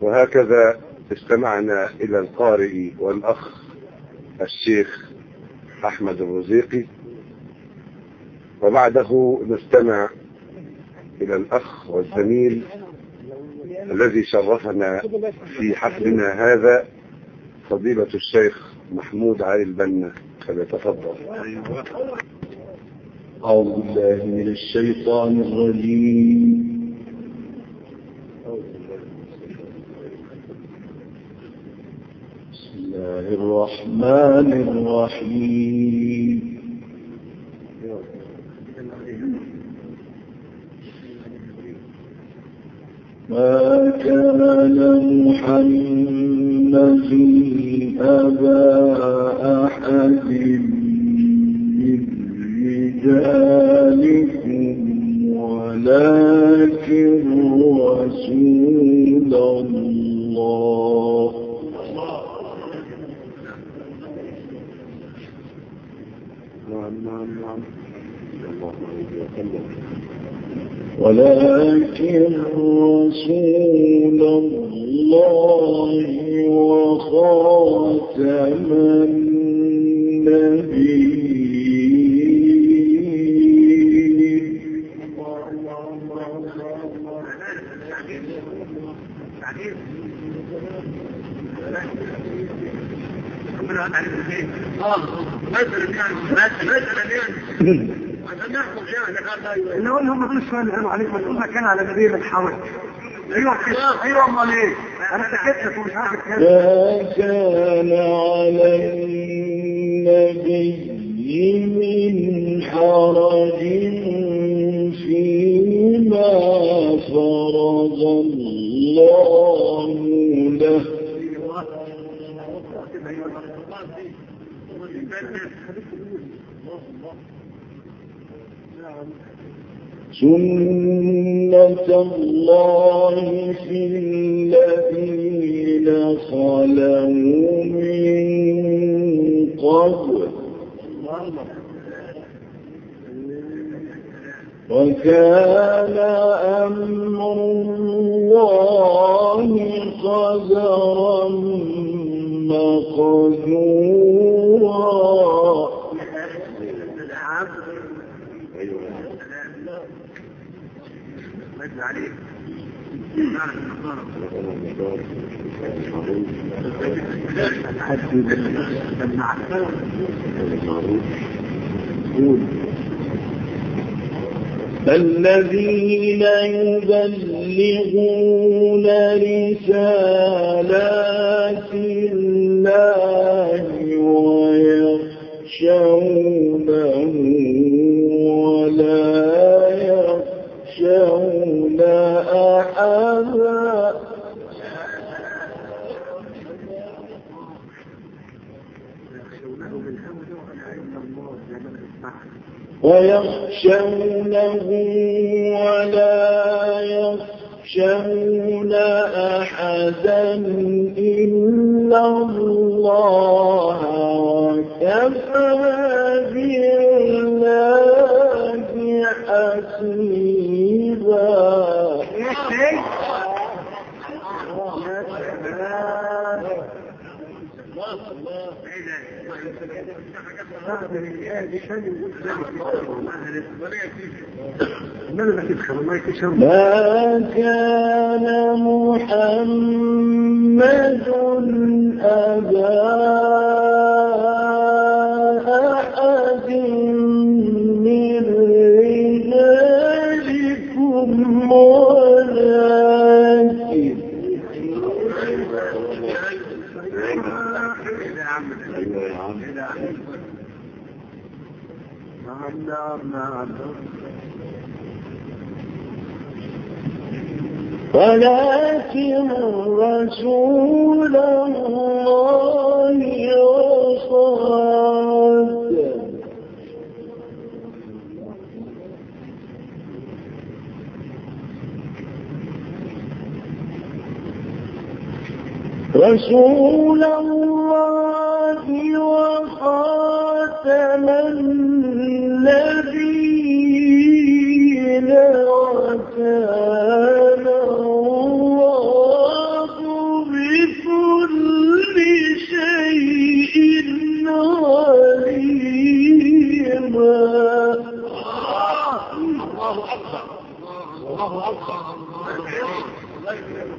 وهكذا استمعنا إلى القارئ والأخ الشيخ أحمد الرزيقي وبعده نستمع إلى الأخ والزميل الذي شرفنا في حفلنا هذا فضيلة الشيخ محمود علي البنا فليتفضل أعوذ بالله من الشيطان الرجيم بسم الله الرحمن الرحيم ما كان محمد أبا أحد من رجالكم ولكن رسول الله نعم نعم نعم الله عليه وسلم ولكن رسول الله وخاتم النبيين اللي هو هم دول السؤال اللي قالوا عليك ما تقول كان على نبي من حوالي ايوه كده ايوه امال ايه انا سكت لك ومش عارف اتكلم ما كان على النبي من حرج فيما فرض الله له سنة الله في الذين خلوا من قبل وكان أمر الله قدرا مقدورا الذين يبلغون رسالات الله ويخشونه ولا يخشون أحدا ويخشونه ولا يخشون أحدا إلا الله وكفى بالله حسيبا ما كان محمد أبا أحد من رجالكم ولكن ولكن رسول الله وخاتم رسول الله وخاتم النبيين وكان الله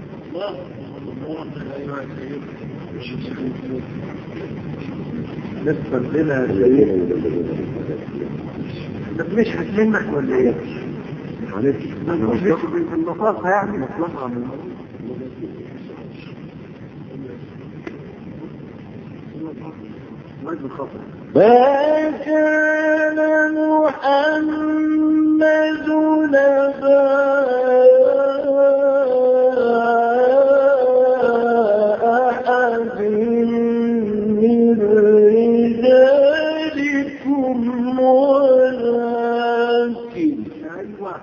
لسه لنا يا سيدي ده بنشحت منك ولا ايه؟ معلش في النصاصة يعني مطلقة من واجب الخطر ما كان محمد نبا أحد من رجالكم ولكن ايوه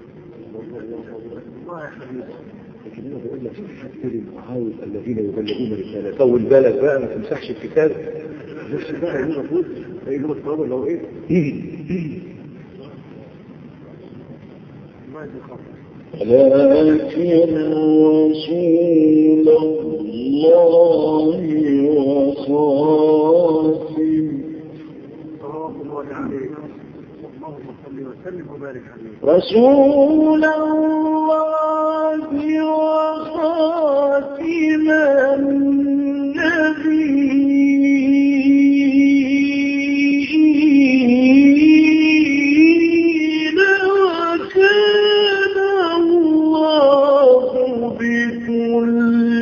الله يا حبيبي لكن انا بقول لك حتى المعاود الذين يبلغون رسالة طول بالك بقى ما تمسحش الكتاب بس بقى هنا المفروض ايه اللي هو الصواب اللي هو ايه واجب الخطر ولكن رسول الله وخاتم صلوات الله عليه اللهم صل وسلم وبارك عليه رسول الله وخاتم النبيين وكان الله بكل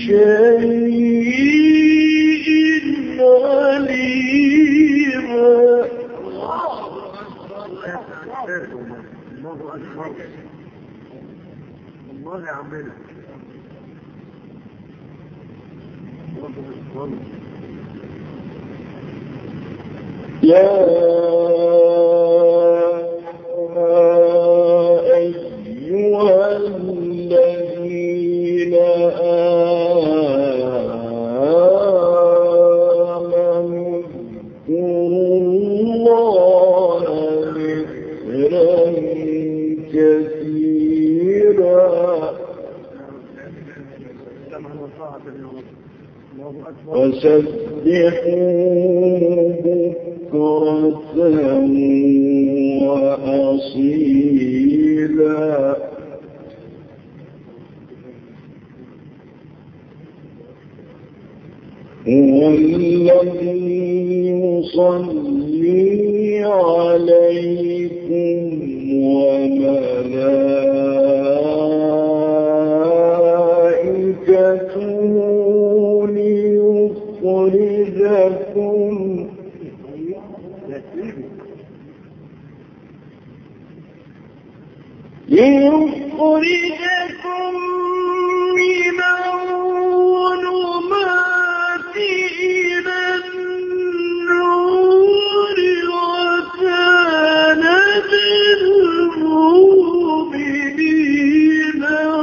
شيء عليما الله أكبر الله يعملها الله أكبر يا أيها الذين آمنوا اذكروا الله ذكرا كثيرا سمعا وطاعة يا رب الله أكبر وسبحوا بكرة وأصيلا هو الذي يصلي عليكم وملائكته ليخرجكم يا سيدي ليخرجكم من الظلمات إلى النور وكان بالمؤمنين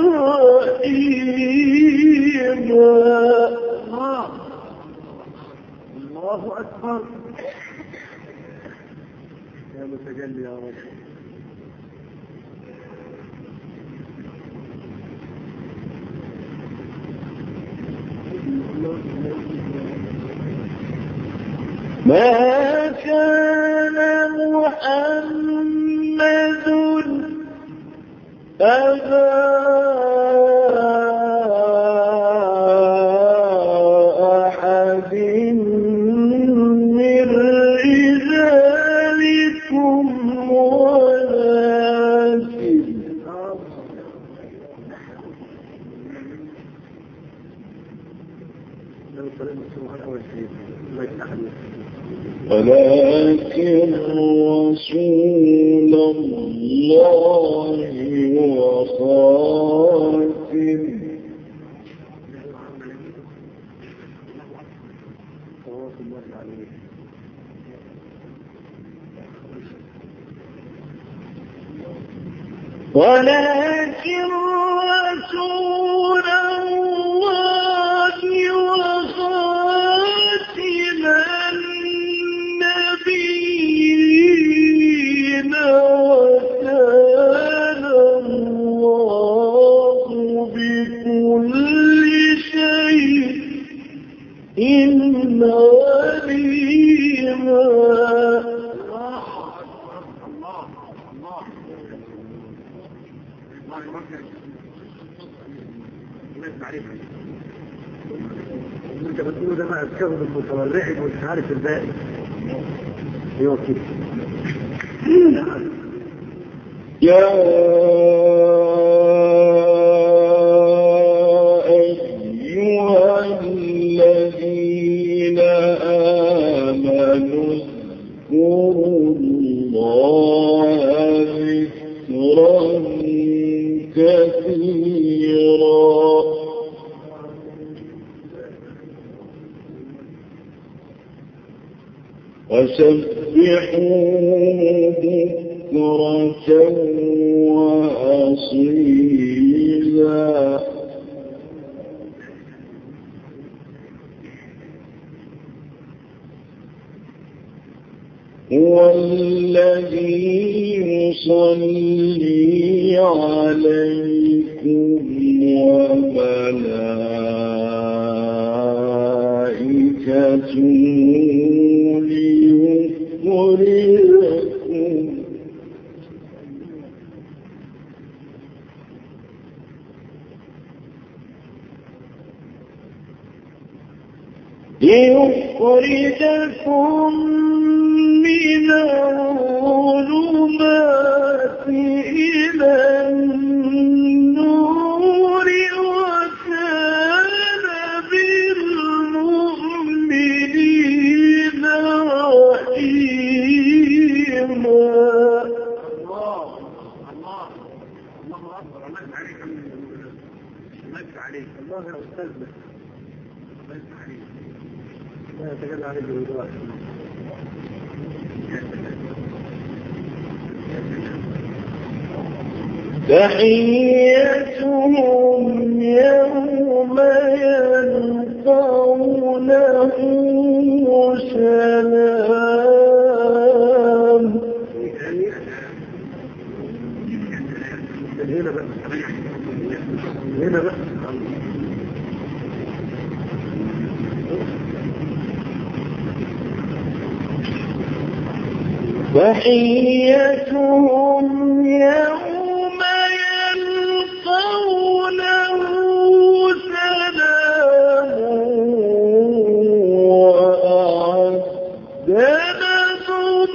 رحيما الله الله أكبر يا متجلي يا رب ما كان محمد أبا أحد من رجالكم ولكن لو سلم السمعة أول شيء الله يستحمل ولكن رسول الله وخاتم صلوات الله عليه ولكن رسول الله وخاتم النبيين وكان الله بكل شيء عليما انت بتقوله ده بقى الكذب المتورعي ومش عارف الباقي ايوه كده يا أيها الذين آمنوا اذكروا الله ذكرا كثيرا وسبحوه بكرة وأصيلا هو الذي يصلي عليكم وملائكته ليخرجكم ليخرجكم من الظلمات إلى النور وكان بالمؤمنين رحيما الله الله الله اكبر الله عليك الله عليك الله يا استاذنا الله عليك لا يتجلى عليك بالدعاء تحيتهم يوم يلقونه سلام هنا بقى هنا بقى تحيتهم يوم يلقونه سلام وأعد لهم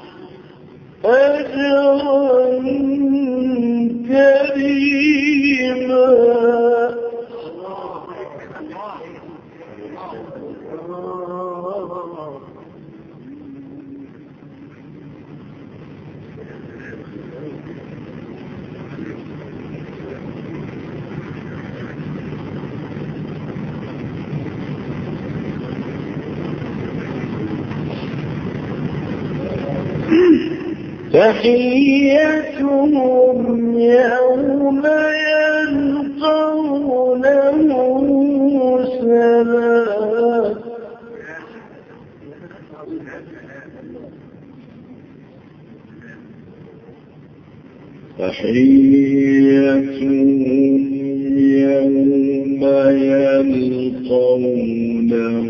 أجرا كريما تحيتهم يوم يلقونه سلام تحيتهم يوم يلقونه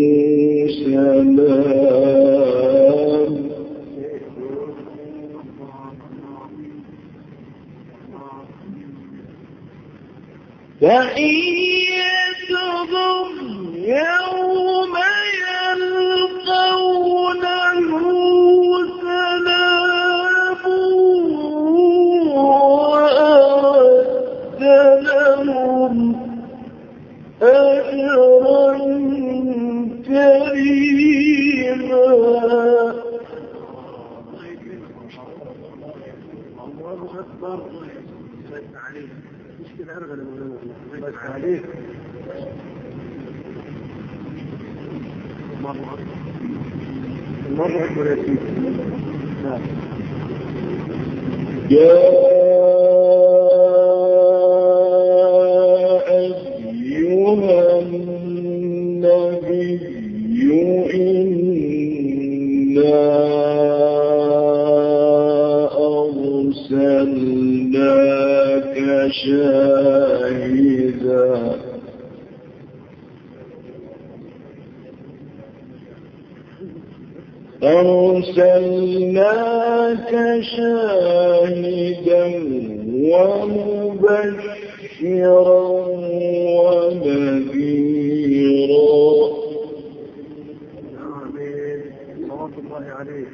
سلام تحيتهم يوم يلقونه سلام وأعد لهم أجرا كريما الله اكبر الله عليك مش كده ارغى لمولانا الله عليك الله اكبر الله اكبر يا سيدي نعم يا أيها النبي إنا أرسلناك شاهدا أرسلناك شاهدا ومبشرا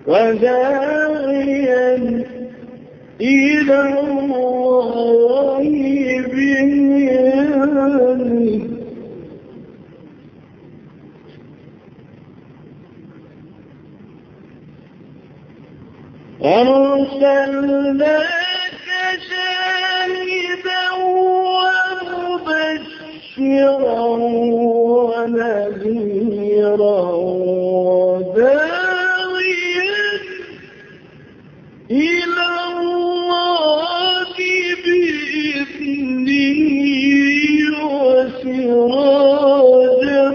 وداعيا إلى الله بإذنه أرسلناك شاهدا ومبشرا ونذيرا وداعيا إلى الله بإذنه وسراجا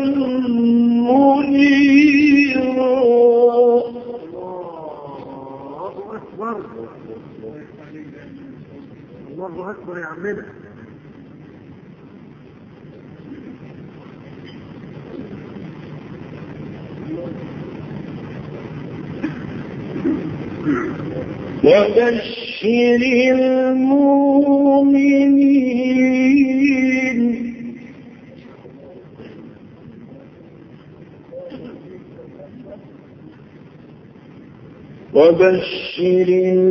منيرا الله أكبر الله أكبر يا عمنا وبشر المؤمنين وبشر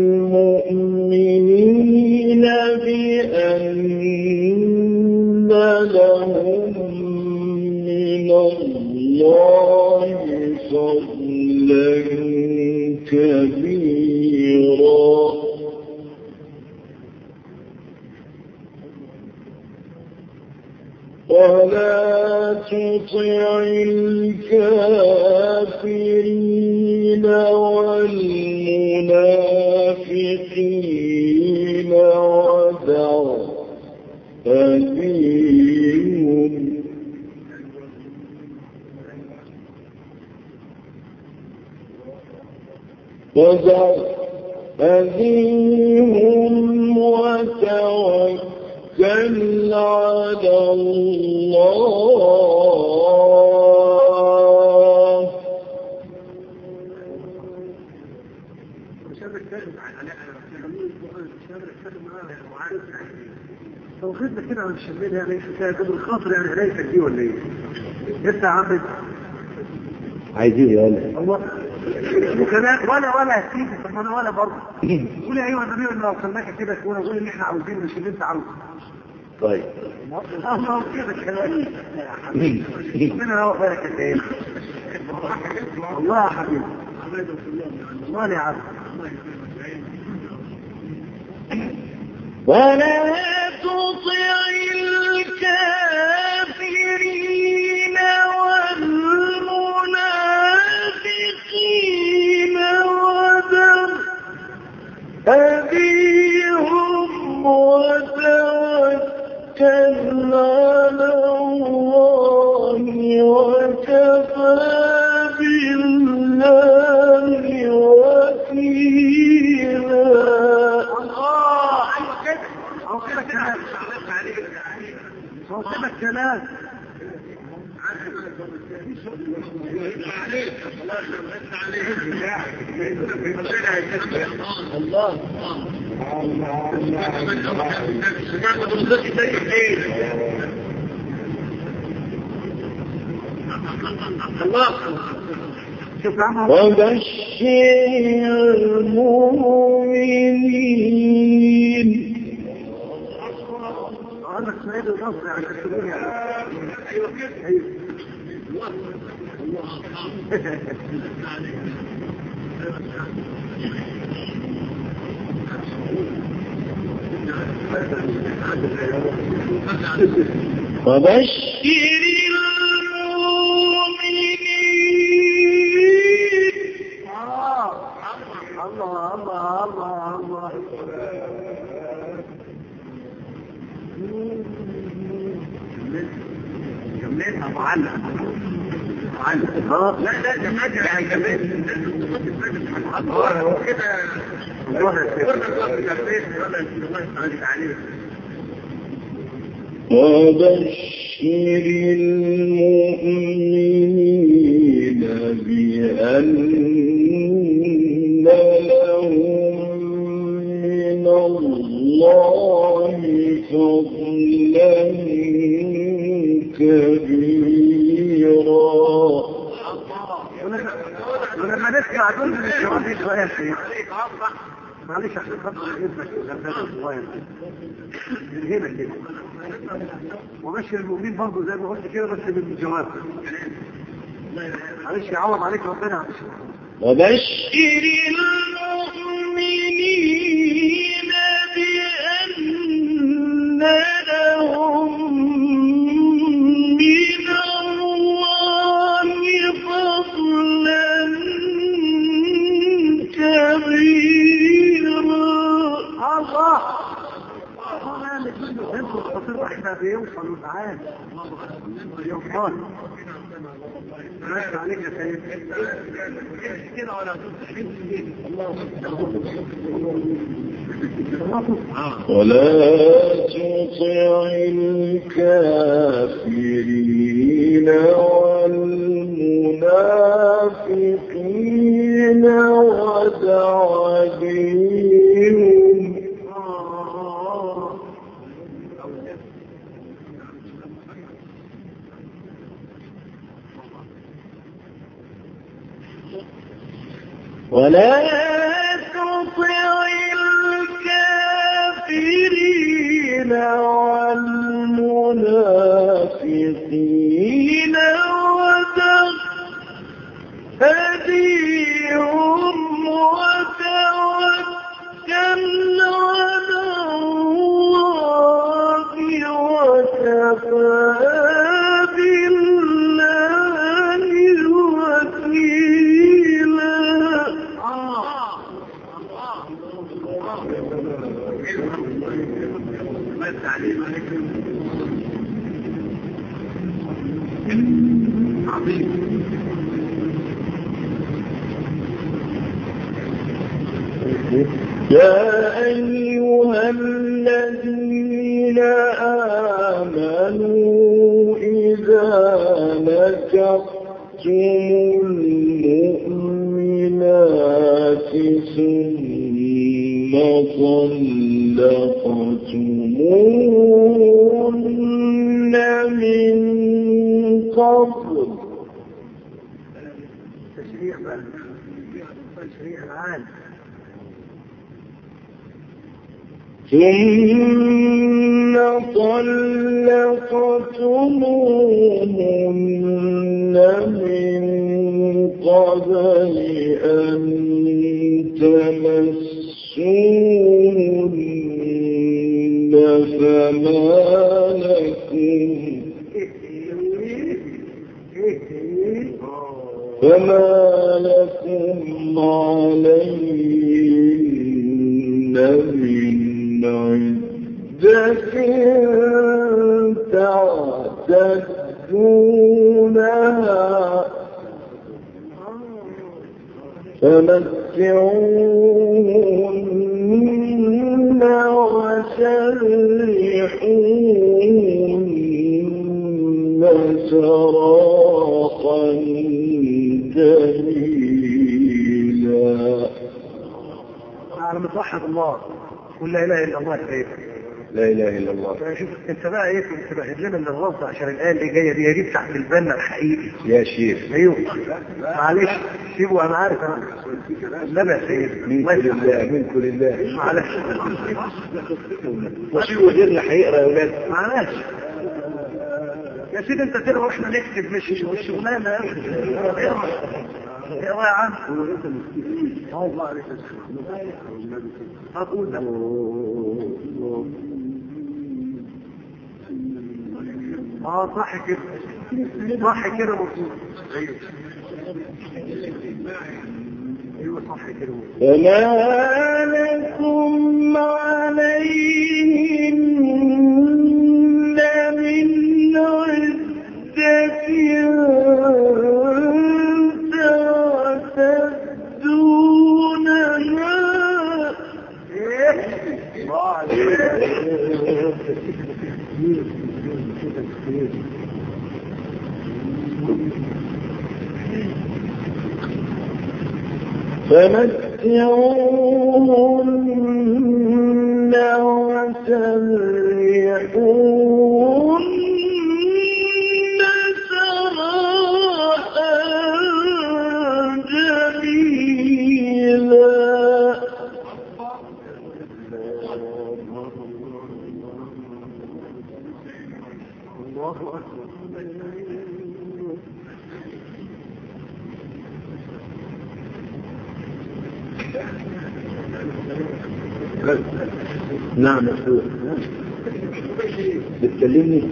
المؤمنين بأن لهم من الله فضلا كبيرا ولا تطع الكافرين والمنافقين ودع أبيهم ودع أبيهم وتوكل على الله مش قادر اتكلم لو خدنا كده عن الشمال يعني ايش كده قدر الخاطر يعني ليس دي ولا ايه؟ انت يا عم عايزين يا ولا الله وكمان ولا ولا يا سيدي طب ما انا ولا برضه قول يا ايها النبي ان لو خلناك كده تكون قول اللي احنا عاوزينه مش اللي انت عاوزه طيب الله كده كلام ربنا هو خيرك يا سيدي والله يا حبيبي الله يا عبد ولا تطع الكافرين والمنافقين ودر أبيهم وتوكل على الله وكفى بالله وكيلا الله ايوه كده اهو كده كلام اهو كده كلام شوف يا عم وبشر المؤمنين عندك سعيد النصر يعني تكتبون يعني ايوه كده ايوه وبشر المؤمنين الله الله الله الله كملها معلق معلق اه لا لا ده حاجه يعني كمل هو كده وبشر المؤمنين بأن لهم من الله فضلا كبيرا ولما نسمع معدول من الشباب دي شوية شيء معلش عشان خاطر ابنك الغلبان الصغير من هنا كده ومشي المؤمنين برضه زي ما قلت كده بس بالجواب معلش يعوض عليك ربنا وبشر المؤمنين بأن لهم من الله فضلا كبيرا الله انتوا الخطير احنا بيوصلوا تعال يوصل ماشي عليك يا سيد كده ولا ولا تطع الكافرين والمنافقين ودع بهم ولا تطع الكافرين والمنافقين ودع هديهم وتوكل على الله وكفى بالله وكيلا يا أيها الذين آمنوا إذا نكحتم المؤمنات ثم طلقتموهن من قبل تشريع بقى تشريع العام ثم طلقتموهن من قبل أن تمسوهن فما لكم فما لكم عليهن من عدة تعتدونها فمتعوهن وسرحوهن سراحا جميلا على متوحد الله قل لا اله الا الله كيف لا اله الا الله شوف انت بقى ايه كنت بهد لنا من الرفض عشان الايه اللي جايه دي هي دي بتاعت البنا الحقيقي يا شيخ ايوه معلش سيبه انا عارف انا النبي يا سيد الله منكم لله يسلمك منكم لله معلش وفي وزيرنا هيقرا يا اولاد معلش يا سيدي انت تقرا واحنا نكتب مش مش شغلانه اقرا اقرا يا عم الله عليك هتقول ده اه صح كده صح كده مظبوط ايوه ايوه صح كده مظبوط فما لكم عليهن من عدة تعتدونها ايه الله عليك فمتعوهن وسرحوهن سراحا نعم مفتوح بتكلمني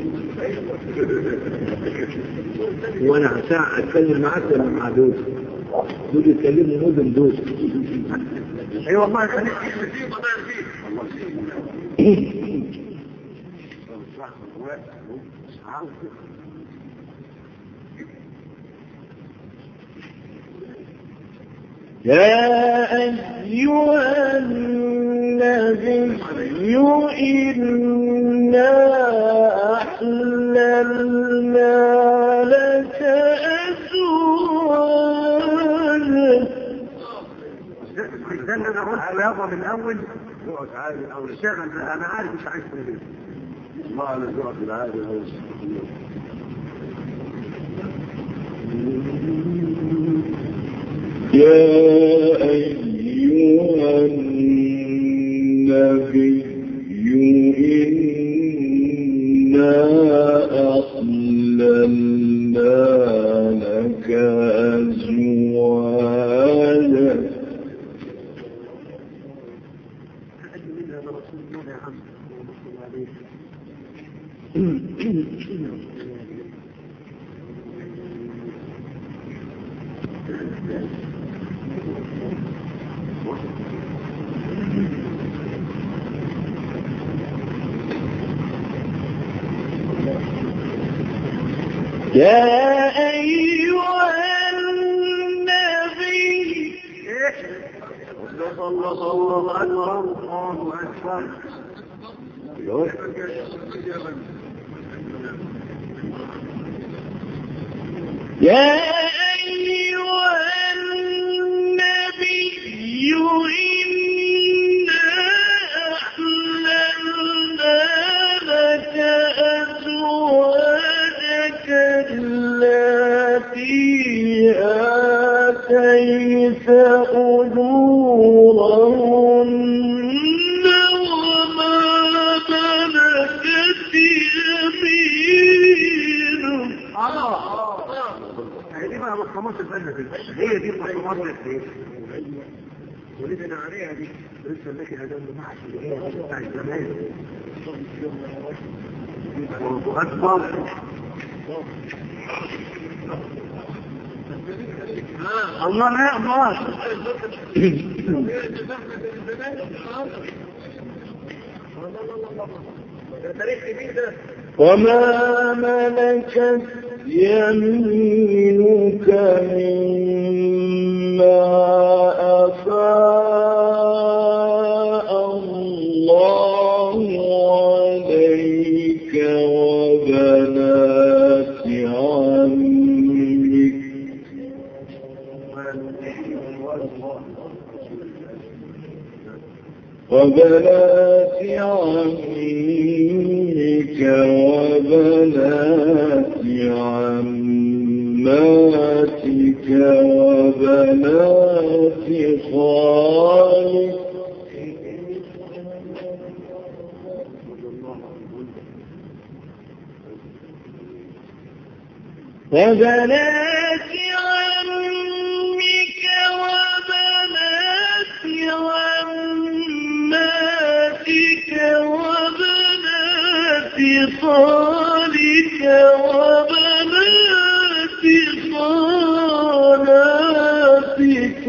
وانا ساعة اتكلم معاك ولا مع دول دول يتكلموا مدن دول اي والله خليك يا أيها النبي إنا أحللنا لك أزواجك ده اللي انا قلت رياضه من الاول اقعد عادي او اشتغل بقى. انا عارف مش عايز تقول ايه الله على الزرع بالعادة يا أيها النبي إنا أحللنا لك أزواجك منها رسول الله يا عم صلى الله عليه يا أيها النبي الله الله اكبر الله اكبر يا أيها النبي إنا أحللنا لك أزواجك التي آتيت أجورهن وما ملكت يمينك هي دي بقى مصطمات البلد هي دي مصطمات البلد ولسنا عليها دي لسه ماشي هذا اللي معك اللي هي بتاع زمان الله اكبر الله لا الله وما ملكت يمينك مما أفاء الله عليك وبنات عمك وبنات عمك وبنات عماتك وبنات خالك وبنات عمك وبنات عماتك وبنات خالك وبنات خالاتك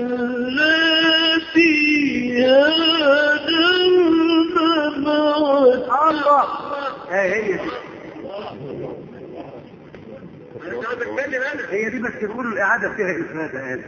التي هاجرن معك الله هي هي دي هي دي بس تقولوا الإعادة فيها إفادة هذه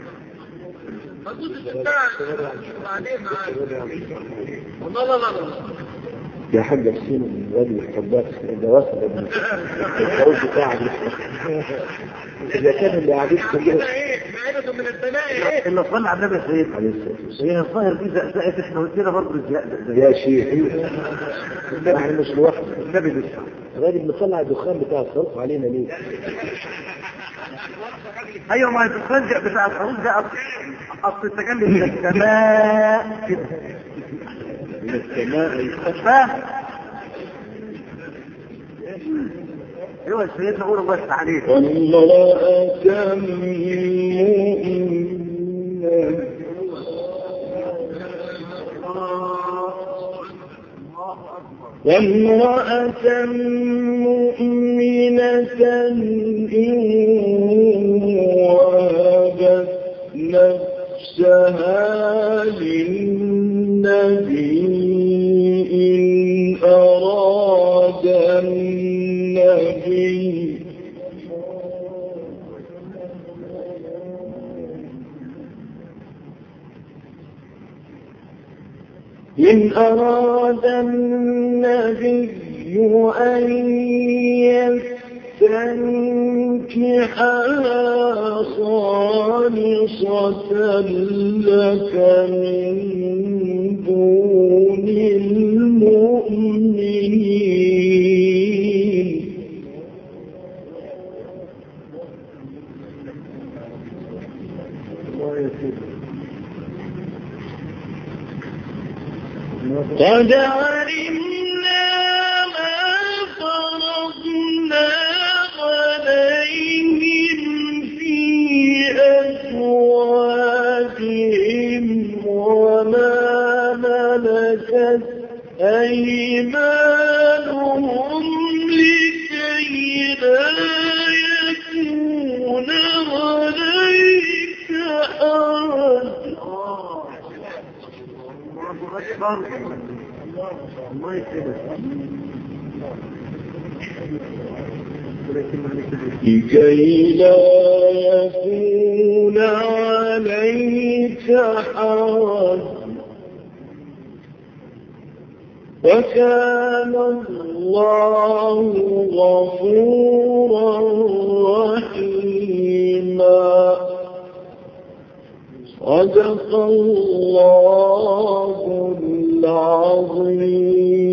يا حاج حسين الواد الحباك ده وصل الجواز بتاعك اذا كان اللي قاعدين كلهم إلا صلى على النبي سيد عليه الصلاه والسلام هي الظاهر دي زقزقت احنا قلنا برضه الزقزقة يا شيخ احنا مش لوحدنا النبي بس غالب بنطلع الدخان بتاع الصرف علينا ليه؟ ايوه ما الخنجق بتاع الخروج ده اصل اصل التكلم من السماء كده من السماء فاهم ايوه سيدنا اقول الله يفتح عليك وامرأة مؤمنة وامرأة مؤمنة إن وهبت نفسها للنبي إن أراد النبي إن أراد النبي أن يستنكحها خالصة لك من دون المؤمنين قد علمنا ما فرضنا عليهم في أزواجهم وما ملكت أيمانهم لكي لا يكون عليك حرج الله اكبر الله يسلمك ولكن معلش لكي لا يكون عليك حرج وكان الله غفورا رحيما صدق الله العظيم